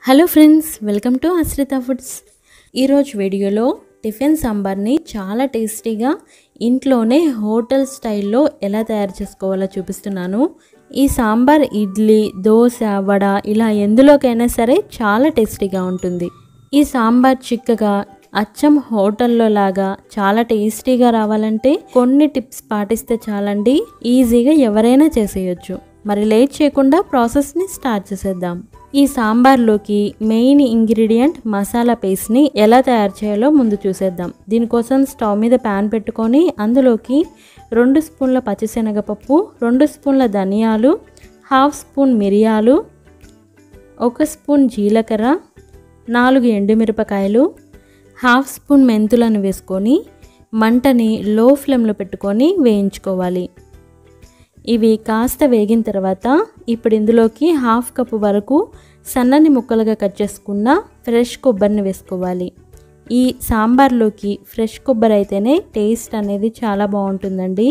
hello friends welcome to Ashritha foods ఈరోజు వీడియోలో tiffin సాంబార్ని చాలా టేస్టీగా ఇంట్లోనే హోటల్ స్టైల్లో ఎలా తయారు చేసుకోవాలో చూపిస్తున్నాను ఈ సాంబార్ ఇడ్లీ దోశ వడ ఇలా ఎందులోకైనా సరే చాలా టేస్టీగా ఉంటుంది ఈ సాంబార్ చిక్కగా అచ్చం హోటల్లో లాగా చాలా టేస్టీగా రావాలంటే కొన్ని టిప్స్ పాటిస్తే చాలండి ఈజీగా ఎవరైనా చేసేయొచ్చు మరి లేట్ చేయకుండా ప్రాసెస్ని స్టార్ట్ చేసేద్దాం ఈ సాంబార్లోకి మెయిన్ ఇంగ్రీడియంట్ మసాలా పేస్ట్ని ఎలా తయారు చేయాలో ముందు చూసేద్దాం దీనికోసం స్టవ్ మీద ప్యాన్ పెట్టుకొని అందులోకి రెండు స్పూన్ల పచ్చిశనగపప్పు రెండు స్పూన్ల ధనియాలు హాఫ్ స్పూన్ మిరియాలు ఒక స్పూన్ జీలకర్ర నాలుగు ఎండుమిరపకాయలు హాఫ్ స్పూన్ మెంతులను వేసుకొని మంటని లో ఫ్లేమ్లో పెట్టుకొని వేయించుకోవాలి ఇవి కాస్త వేగిన తర్వాత ఇప్పుడు ఇందులోకి హాఫ్ కప్పు వరకు సన్నని ముక్కలుగా కట్ చేసుకున్న ఫ్రెష్ కొబ్బరిని వేసుకోవాలి ఈ సాంబార్లోకి ఫ్రెష్ కొబ్బరి అయితేనే టేస్ట్ అనేది చాలా బాగుంటుందండి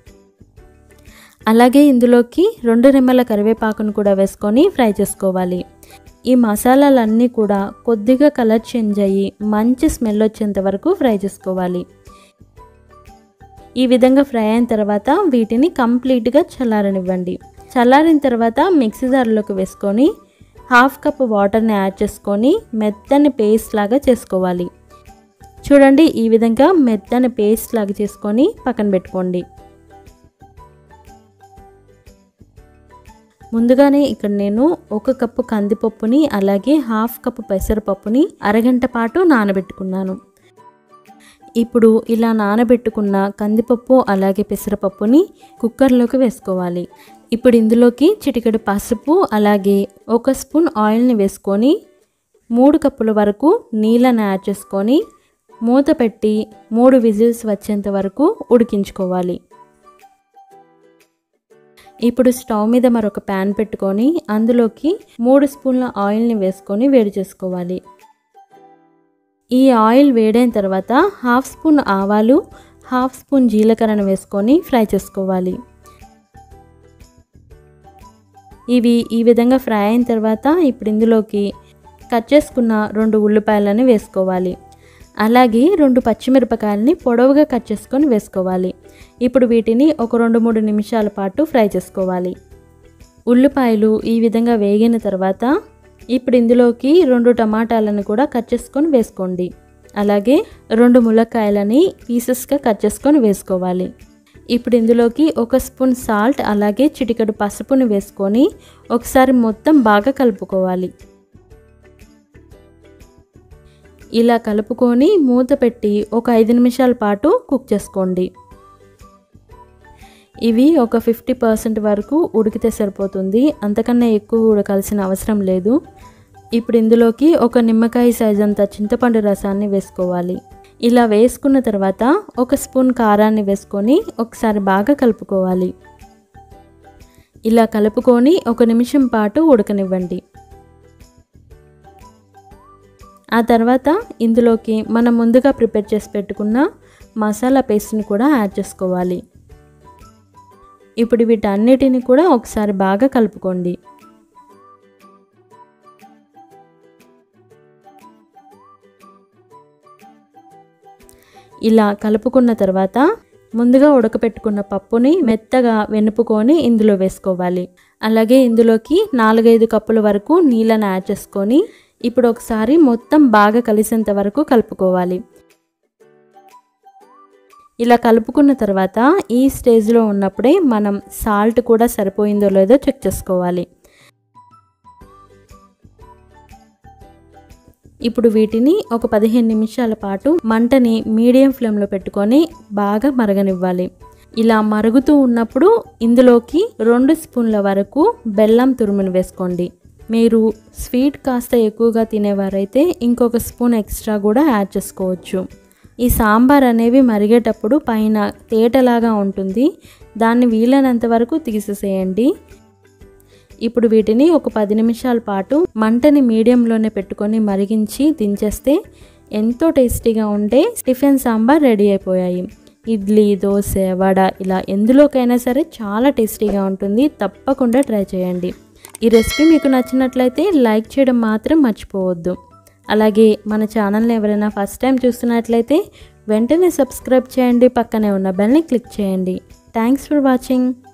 అలాగే ఇందులోకి రెండు రెమ్మల కరివేపాకును కూడా వేసుకొని ఫ్రై చేసుకోవాలి ఈ మసాలాలన్నీ కూడా కొద్దిగా కలర్ చేంజ్ అయ్యి మంచి స్మెల్ వచ్చేంత వరకు ఫ్రై చేసుకోవాలి ఈ విధంగా ఫ్రై అయిన తర్వాత వీటిని కంప్లీట్గా చల్లారనివ్వండి చల్లారిన తర్వాత మిక్సీ జార్లోకి వేసుకొని హాఫ్ కప్ వాటర్ని యాడ్ చేసుకొని మెత్తని పేస్ట్ లాగా చేసుకోవాలి చూడండి ఈ విధంగా మెత్తని పేస్ట్ లాగా చేసుకొని పక్కన పెట్టుకోండి ముందుగానే ఇక్కడ నేను ఒక కప్పు కందిపప్పుని అలాగే హాఫ్ కప్పు పెసరపప్పుని అరగంట పాటు నానబెట్టుకున్నాను ఇప్పుడు ఇలా నానబెట్టుకున్న కందిపప్పు అలాగే పెసరపప్పుని కుక్కర్లోకి వేసుకోవాలి ఇప్పుడు ఇందులోకి చిటికెడు పసుపు అలాగే ఒక స్పూన్ ఆయిల్ని వేసుకొని మూడు కప్పుల వరకు నీళ్ళని యాడ్ చేసుకొని మూత పెట్టి మూడు విజిల్స్ వచ్చేంత వరకు ఉడికించుకోవాలి ఇప్పుడు స్టవ్ మీద మరొక ప్యాన్ పెట్టుకొని అందులోకి మూడు స్పూన్ల ఆయిల్ని వేసుకొని వేడి చేసుకోవాలి ఈ ఆయిల్ వేడైన తర్వాత హాఫ్ స్పూన్ ఆవాలు హాఫ్ స్పూన్ జీలకర్రను వేసుకొని ఫ్రై చేసుకోవాలి ఇవి ఈ విధంగా ఫ్రై అయిన తర్వాత ఇప్పుడు ఇందులోకి కట్ చేసుకున్న రెండు ఉల్లిపాయలని వేసుకోవాలి అలాగే రెండు పచ్చిమిరపకాయలని పొడవుగా కట్ చేసుకొని వేసుకోవాలి ఇప్పుడు వీటిని ఒక రెండు మూడు నిమిషాల పాటు ఫ్రై చేసుకోవాలి ఉల్లిపాయలు ఈ విధంగా వేగిన తర్వాత ఇప్పుడు ఇందులోకి రెండు టమాటాలను కూడా కట్ చేసుకొని వేసుకోండి అలాగే రెండు ములక్కాయలని పీసెస్గా కట్ చేసుకొని వేసుకోవాలి ఇప్పుడు ఇందులోకి ఒక స్పూన్ సాల్ట్ అలాగే చిటికెడు పసుపుని వేసుకొని ఒకసారి మొత్తం బాగా కలుపుకోవాలి ఇలా కలుపుకొని మూత పెట్టి ఒక ఐదు నిమిషాల పాటు కుక్ చేసుకోండి ఇవి ఒక ఫిఫ్టీ పర్సెంట్ వరకు ఉడికితే సరిపోతుంది అంతకన్నా ఎక్కువ ఉడకాల్సిన అవసరం లేదు ఇప్పుడు ఇందులోకి ఒక నిమ్మకాయ సైజ్ అంత చింతపండు రసాన్ని వేసుకోవాలి ఇలా వేసుకున్న తర్వాత ఒక స్పూన్ కారాన్ని వేసుకొని ఒకసారి బాగా కలుపుకోవాలి ఇలా కలుపుకొని ఒక నిమిషం పాటు ఉడకనివ్వండి ఆ తర్వాత ఇందులోకి మనం ముందుగా ప్రిపేర్ చేసి పెట్టుకున్న మసాలా పేస్ట్ని కూడా యాడ్ చేసుకోవాలి ఇప్పుడు వీటన్నిటిని కూడా ఒకసారి బాగా కలుపుకోండి ఇలా కలుపుకున్న తర్వాత ముందుగా ఉడకపెట్టుకున్న పప్పుని మెత్తగా వెనుపుకొని ఇందులో వేసుకోవాలి అలాగే ఇందులోకి నాలుగైదు కప్పుల వరకు నీళ్ళని యాడ్ చేసుకొని ఇప్పుడు ఒకసారి మొత్తం బాగా కలిసేంత వరకు కలుపుకోవాలి ఇలా కలుపుకున్న తర్వాత ఈ స్టేజ్లో ఉన్నప్పుడే మనం సాల్ట్ కూడా సరిపోయిందో లేదో చెక్ చేసుకోవాలి ఇప్పుడు వీటిని ఒక పదిహేను నిమిషాల పాటు మంటని మీడియం ఫ్లేమ్లో పెట్టుకొని బాగా మరగనివ్వాలి ఇలా మరుగుతూ ఉన్నప్పుడు ఇందులోకి రెండు స్పూన్ల వరకు బెల్లం తురుమును వేసుకోండి మీరు స్వీట్ కాస్త ఎక్కువగా తినేవారైతే ఇంకొక స్పూన్ ఎక్స్ట్రా కూడా యాడ్ చేసుకోవచ్చు ఈ సాంబార్ అనేవి మరిగేటప్పుడు పైన తేటలాగా ఉంటుంది దాన్ని వీలైనంత వరకు తీసేసేయండి ఇప్పుడు వీటిని ఒక పది నిమిషాల పాటు మంటని మీడియంలోనే పెట్టుకొని మరిగించి దించేస్తే ఎంతో టేస్టీగా ఉండే టిఫిన్ సాంబార్ రెడీ అయిపోయాయి ఇడ్లీ దోశ వడ ఇలా ఎందులోకైనా సరే చాలా టేస్టీగా ఉంటుంది తప్పకుండా ట్రై చేయండి ఈ రెసిపీ మీకు నచ్చినట్లయితే లైక్ చేయడం మాత్రం మర్చిపోవద్దు అలాగే మన ఛానల్ని ఎవరైనా ఫస్ట్ టైం చూస్తున్నట్లయితే వెంటనే సబ్స్క్రైబ్ చేయండి పక్కనే ఉన్న బెల్ని క్లిక్ చేయండి థ్యాంక్స్ ఫర్ వాచింగ్